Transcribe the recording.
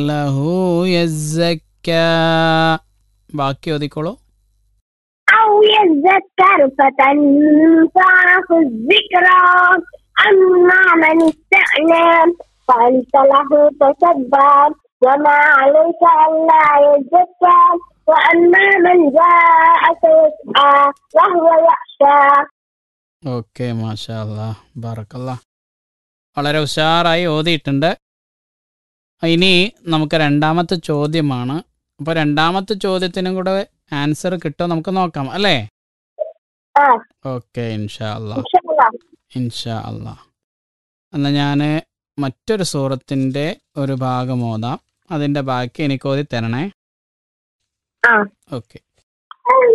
ലഹു യസ്സക്ക ബാക്കി ഓതിക്കോളൂ أو يذكر فتنفعه الذكرى أما من استغنى فأنت له تصدى وما عليك ألا يزكى وأما من جاءك يسعى وهو يخشى ഓക്കെ മാഷാ അല്ലാ ബാറക്കല്ലാ വളരെ ഉഷാറായി ഓതിയിട്ടുണ്ട് ഇനി നമുക്ക് രണ്ടാമത്തെ ചോദ്യമാണ് അപ്പോൾ രണ്ടാമത്തെ ചോദ്യത്തിനും കൂടെ ആൻസർ കിട്ടുമോ നമുക്ക് നോക്കാം അല്ലേ آه ഓക്കെ ഇൻഷാ അല്ലാ إن شاء الله ഇൻഷാ അല്ലാ എന്നാൽ ഞാൻ മറ്റൊരു സൂറത്തിൻ്റെ ഒരു ഭാഗം ഓതാം അതിൻ്റെ ബാക്കി എനിക്ക് ഓതി തരണേ آه ഓക്കെ